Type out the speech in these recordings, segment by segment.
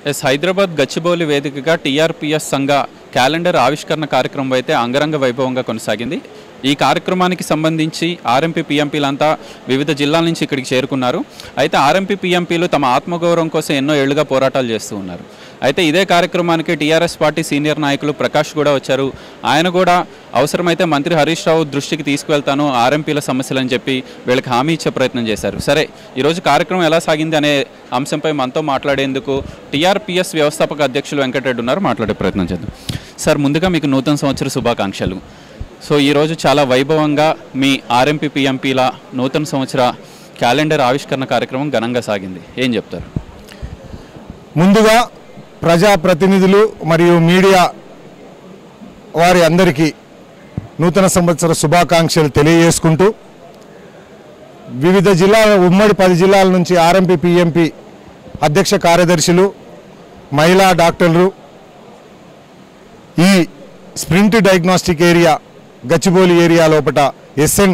yes Hyderabad Gachibowli వేదికగా TRPS సంఘ calendar ఆవిష్కరణ కార్యక్రమం అయితే అంగరంగ వైభవంగా కొనసాగింది ఈ కార్యక్రమానికి సంబంధించి ఆర్ఎంపీ పీఎంపీలంతా వివిధ జిల్లాల నుంచి ఇక్కడికి చేరుకున్నారు అయితే ఆర్ఎంపీ పీఎంపీలు తమ ఆత్మగౌరవం కోసం ఎన్నో ఏళ్లుగా పోరాటాలు చేస్తూ ఉన్నారు అయితే ఇదే కార్యక్రమానికి టీఆర్ఎస్ పార్టీ సీనియర్ నాయకులు ప్రకాష్ కూడా వచ్చారు ఆయన కూడా అవసరమైతే మంత్రి హరీష్ రావు దృష్టికి తీసుకువెళ్తాను ఆర్ఎంపీల సమస్యలని చెప్పి వీళ్ళకి హామీ ఇచ్చే ప్రయత్నం చేశారు సరే ఈరోజు కార్యక్రమం ఎలా సాగింది అనే అంశంపై మనతో మాట్లాడేందుకు టీఆర్పీఎస్ వ్యవస్థాపక అధ్యక్షులు వెంకటరెడ్డి ఉన్నారు మాట్లాడే ప్రయత్నం చేద్దాం సార్ ముందుగా మీకు నూతన సంవత్సర శుభాకాంక్షలు సో ఈరోజు చాలా వైభవంగా మీ ఆర్ఎంపీ పిఎంపీల నూతన సంవత్సర క్యాలెండర్ ఆవిష్కరణ కార్యక్రమం ఘనంగా సాగింది ఏం చెప్తారు ముందుగా ప్రజాప్రతినిధులు మరియు మీడియా వారి అందరికీ నూతన సంవత్సర శుభాకాంక్షలు తెలియజేసుకుంటూ వివిధ జిల్లాల ఉమ్మడి పది జిల్లాల నుంచి ఆర్ఎంపీ పిఎంపి అధ్యక్ష కార్యదర్శులు మహిళా డాక్టర్లు ఈ sprint diagnostic area Gachibowli area లోపల ఎస్ఎన్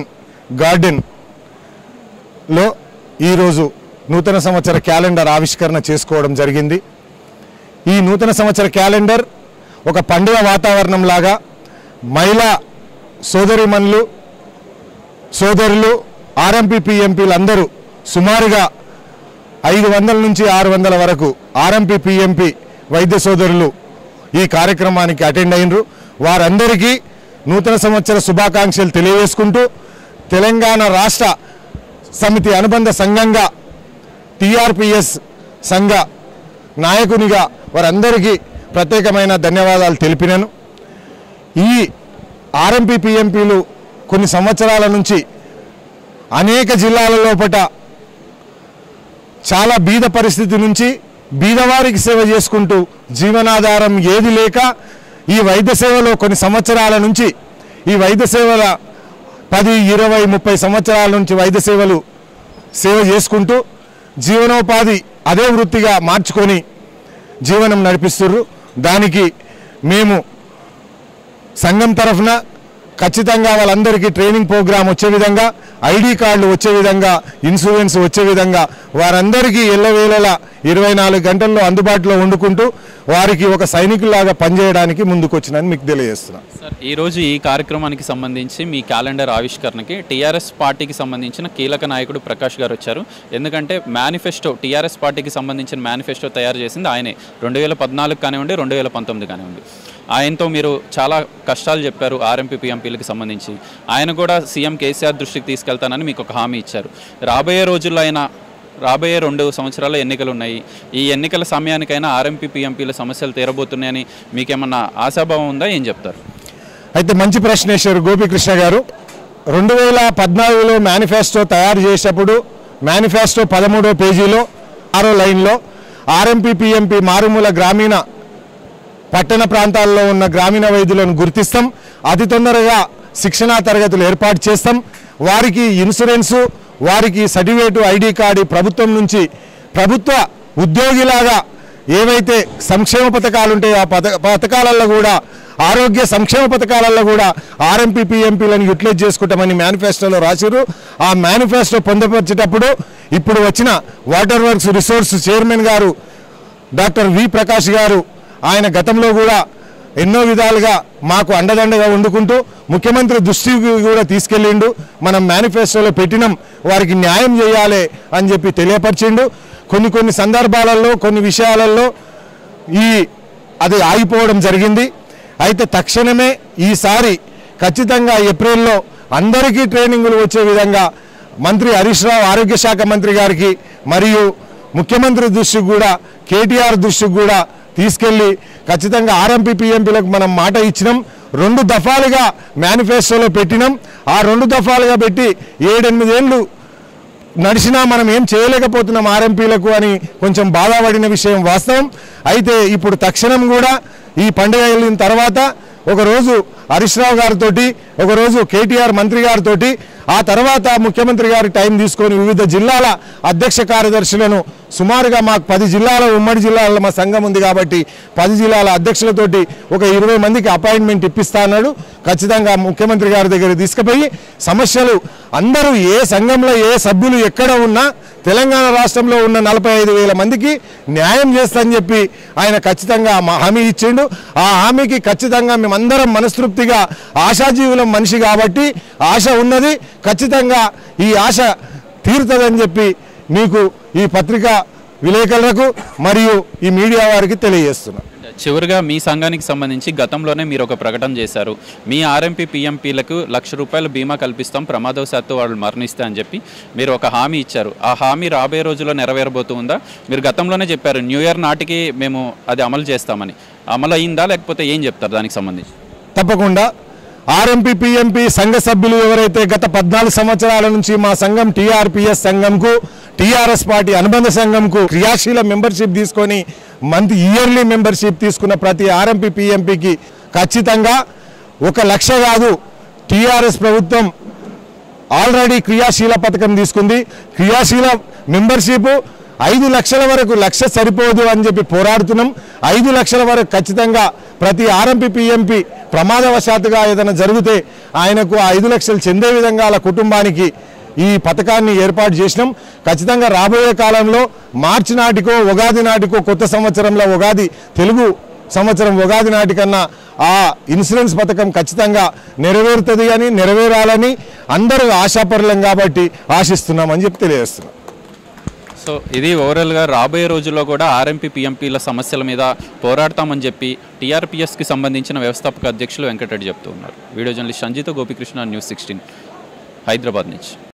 గార్డెన్లో ఈరోజు నూతన సంవత్సర క్యాలెండర్ ఆవిష్కరణ చేసుకోవడం జరిగింది ఈ నూతన సంవత్సర క్యాలెండర్ ఒక పండుగ వాతావరణం లాగా మహిళా సోదరిమణులు సోదరులు ఆర్ఎంపీ పిఎంపీలు అందరూ సుమారుగా ఐదు వందల నుంచి ఆరు వందల వరకు ఆర్ఎంపీ పిఎంపీ వైద్య సోదరులు ఈ కార్యక్రమానికి అటెండ్ అయినరు వారందరికీ నూతన సంవత్సర శుభాకాంక్షలు తెలియజేసుకుంటూ తెలంగాణ రాష్ట్ర సమితి అనుబంధ సంఘంగా టీఆర్పిఎస్ సంఘ నాయకునిగా వారందరికీ ప్రత్యేకమైన ధన్యవాదాలు తెలిపినాను ఈ ఆర్ఎంపీ పిఎంపీలు కొన్ని సంవత్సరాల నుంచి అనేక జిల్లాల లోపట చాలా బీద పరిస్థితి నుంచి బీదవారికి సేవ చేసుకుంటూ జీవనాధారం ఏది లేక ఈ వైద్య సేవలో కొన్ని సంవత్సరాల నుంచి ఈ వైద్య సేవల పది ఇరవై ముప్పై సంవత్సరాల నుంచి వైద్య సేవలు సేవ చేసుకుంటూ జీవనోపాధి అదే వృత్తిగా మార్చుకొని జీవనం నడిపిస్తుర్రు దానికి మేము సంఘం తరఫున ఖచ్చితంగా వాళ్ళందరికీ ట్రైనింగ్ ప్రోగ్రామ్ వచ్చే విధంగా ఐడి కార్డులు వచ్చే విధంగా ఇన్సూరెన్స్ వచ్చే విధంగా వారందరికీ ఎల్లవేళలా ఇరవై నాలుగు గంటల్లో అందుబాటులో వండుకుంటూ వారికి ఒక సైనికులాగా పనిచేయడానికి ముందుకు వచ్చినని మీకు తెలియజేస్తున్నాను సార్ ఈరోజు ఈ కార్యక్రమానికి సంబంధించి మీ క్యాలెండర్ ఆవిష్కరణకి టీఆర్ఎస్ పార్టీకి సంబంధించిన కీలక నాయకుడు ప్రకాష్ గారు వచ్చారు ఎందుకంటే మేనిఫెస్టో టీఆర్ఎస్ పార్టీకి సంబంధించిన మేనిఫెస్టో తయారు చేసింది ఆయనే రెండు వేల పద్నాలుగు కానివ్వండి రెండు వేల పంతొమ్మిది కానివ్వండి ఆయనతో మీరు చాలా కష్టాలు చెప్పారు ఆర్ఎంపీ పిఎంపీలకు సంబంధించి ఆయన కూడా సీఎం కేసీఆర్ దృష్టికి తీసుకెళ్తానని మీకు ఒక హామీ ఇచ్చారు రాబోయే రోజుల్లో అయినా రాబోయే రెండు సంవత్సరాల ఎన్నికలు ఉన్నాయి ఈ ఎన్నికల సమయానికైనా ఆర్ఎంపీ పిఎంపీల సమస్యలు తీరబోతున్నాయని మీకేమన్నా ఆశాభావం ఉందా ఏం చెప్తారు అయితే మంచి ప్రశ్న వేశారు గోపీకృష్ణ గారు రెండు వేల పద్నాలుగులో మేనిఫెస్టో తయారు చేసేటప్పుడు మేనిఫెస్టో పదమూడో పేజీలో ఆరో లైన్లో ఆర్ఎంపీ పిఎంపీ మారుమూల గ్రామీణ పట్టణ ప్రాంతాల్లో ఉన్న గ్రామీణ వైద్యులను గుర్తిస్తాం అతి తొందరగా శిక్షణా తరగతులు ఏర్పాటు చేస్తాం వారికి ఇన్సూరెన్సు వారికి సర్టిఫికేట్ ఐడి కార్డు ప్రభుత్వం నుంచి ప్రభుత్వ ఉద్యోగిలాగా ఏవైతే సంక్షేమ పథకాలు ఉంటాయో ఆ పథ పథకాలలో కూడా ఆరోగ్య సంక్షేమ పథకాలలో కూడా ఆర్ఎంపీ పిఎంపీలను యూటిలైజ్ చేసుకుంటామని మేనిఫెస్టోలో రాసిరు ఆ మేనిఫెస్టో పొందపరిచేటప్పుడు ఇప్పుడు వచ్చిన water works resource chairman garu doctor V Prakash garu ఆయన గతంలో కూడా ఎన్నో విధాలుగా మాకు అండదండగా వండుకుంటూ ముఖ్యమంత్రి దృష్టికి కూడా తీసుకెళ్ళిండు మనం మేనిఫెస్టోలో పెట్టినాం వారికి న్యాయం చేయాలి అని చెప్పి తెలియపరిచిండు కొన్ని కొన్ని సందర్భాలలో కొన్ని విషయాలలో ఈ అది ఆగిపోవడం జరిగింది అయితే తక్షణమే ఈసారి ఖచ్చితంగా ఏప్రిల్లో అందరికీ ట్రైనింగులు వచ్చే విధంగా మంత్రి హరీష్ రావు ఆరోగ్య శాఖ మంత్రి గారికి మరియు ముఖ్యమంత్రి దృష్టికి కూడా కేటీఆర్ దృష్టికి కూడా తీసుకెళ్ళి ఖచ్చితంగా ఆర్ఎంపీ పిఎంపీలకు మనం మాట ఇచ్చినాం రెండు దఫాలుగా మేనిఫెస్టోలో పెట్టినాం ఆ రెండు దఫాలుగా పెట్టి ఏడెనిమిదేళ్ళు నడిచినా మనం ఏం చేయలేకపోతున్నాం ఆర్ఎంపీలకు అని కొంచెం బాధపడిన విషయం వాస్తవం అయితే ఇప్పుడు తక్షణం కూడా ఈ పండుగ వెళ్ళిన తర్వాత ఒకరోజు హరీష్ రావు గారితో ఒకరోజు కేటీఆర్ మంత్రి గారితో ఆ తర్వాత ముఖ్యమంత్రి గారి టైం తీసుకొని వివిధ జిల్లాల అధ్యక్ష కార్యదర్శులను సుమారుగా మాకు పది జిల్లాల ఉమ్మడి జిల్లాలో మా సంఘం ఉంది కాబట్టి పది జిల్లాల అధ్యక్షులతోటి ఒక ఇరవై మందికి అపాయింట్మెంట్ ఇప్పిస్తా అన్నాడు ఖచ్చితంగా ముఖ్యమంత్రి గారి దగ్గర తీసుకుపోయి సమస్యలు అందరూ ఏ సంఘంలో ఏ సభ్యులు ఎక్కడ ఉన్నా తెలంగాణ రాష్ట్రంలో ఉన్న నలభై ఐదు వేల మందికి న్యాయం చేస్తానని చెప్పి ఆయన ఖచ్చితంగా మా హామీ ఇచ్చిండు ఆ హామీకి ఖచ్చితంగా మేమందరం మనస్తృప్తిగా ఆశాజీవులం మనిషి కాబట్టి ఆశ ఉన్నది ఖచ్చితంగా ఈ ఆశ తీరుతుందని చెప్పి మీకు ఈ పత్రికా విలేకరులకు మరియు ఈ మీడియా వారికి తెలియజేస్తున్నాను చివరిగా మీ సంఘానికి సంబంధించి గతంలోనే మీరు ఒక ప్రకటన చేశారు మీ ఆర్ఎంపీ పిఎంపీలకు లక్ష రూపాయల బీమా కల్పిస్తాం ప్రమాదవశాత్తు వాళ్ళు మరణిస్తే అని చెప్పి మీరు ఒక హామీ ఇచ్చారు ఆ హామీ రాబోయే రోజుల్లో నెరవేరబోతుందా మీరు గతంలోనే చెప్పారు న్యూ ఇయర్ నాటికి మేము అది అమలు చేస్తామని అమలు అయిందా లేకపోతే ఏం చెప్తారు దానికి సంబంధించి తప్పకుండా ఆర్ఎంపీ పిఎంపీ సంఘ సభ్యులు ఎవరైతే గత పద్నాలుగు సంవత్సరాల నుంచి మా సంఘం టీఆర్పిఎస్ సంఘంకు టీఆర్ఎస్ పార్టీ అనుబంధ సంఘంకు క్రియాశీల మెంబర్షిప్ తీసుకొని మంత్ ఇయర్లీ మెంబర్షిప్ తీసుకున్న ప్రతి ఆర్ఎంపీ పిఎంపీకి ఖచ్చితంగా ఒక లక్ష కాదు టీఆర్ఎస్ ప్రభుత్వం ఆల్రెడీ క్రియాశీల పథకం తీసుకుంది క్రియాశీల మెంబర్షిప్ ఐదు లక్షల వరకు లక్ష సరిపోదు అని చెప్పి పోరాడుతున్నాం ఐదు లక్షల వరకు ఖచ్చితంగా ప్రతి ఆర్ఎంపీ పిఎంపీ ప్రమాదవశాత్తుగా ఏదైనా జరిగితే ఆయనకు ఆ ఐదు లక్షలు చెందే విధంగా వాళ్ళ కుటుంబానికి ఈ పథకాన్ని ఏర్పాటు చేసినాం ఖచ్చితంగా రాబోయే కాలంలో మార్చి నాటికో ఉగాది నాటికో కొత్త సంవత్సరంలో ఉగాది తెలుగు సంవత్సరం ఉగాది నాటికన్నా ఆ ఇన్సూరెన్స్ పథకం ఖచ్చితంగా నెరవేరుతుంది అని నెరవేరాలని అందరూ ఆశాపరులం కాబట్టి ఆశిస్తున్నామని చెప్పి తెలియజేస్తున్నాం సో ఇది ఓవరాల్గా రాబోయే రోజుల్లో కూడా ఆర్ఎంపీ పిఎంపీల సమస్యల మీద పోరాడతామని చెప్పి టీఆర్పీఎస్కి సంబంధించిన వ్యవస్థాపక అధ్యక్షులు వెంకటరెడ్డి చెప్తూ ఉన్నారు video journalist Sanjeetha Gopikrishna news sixteen Hyderabad నుంచి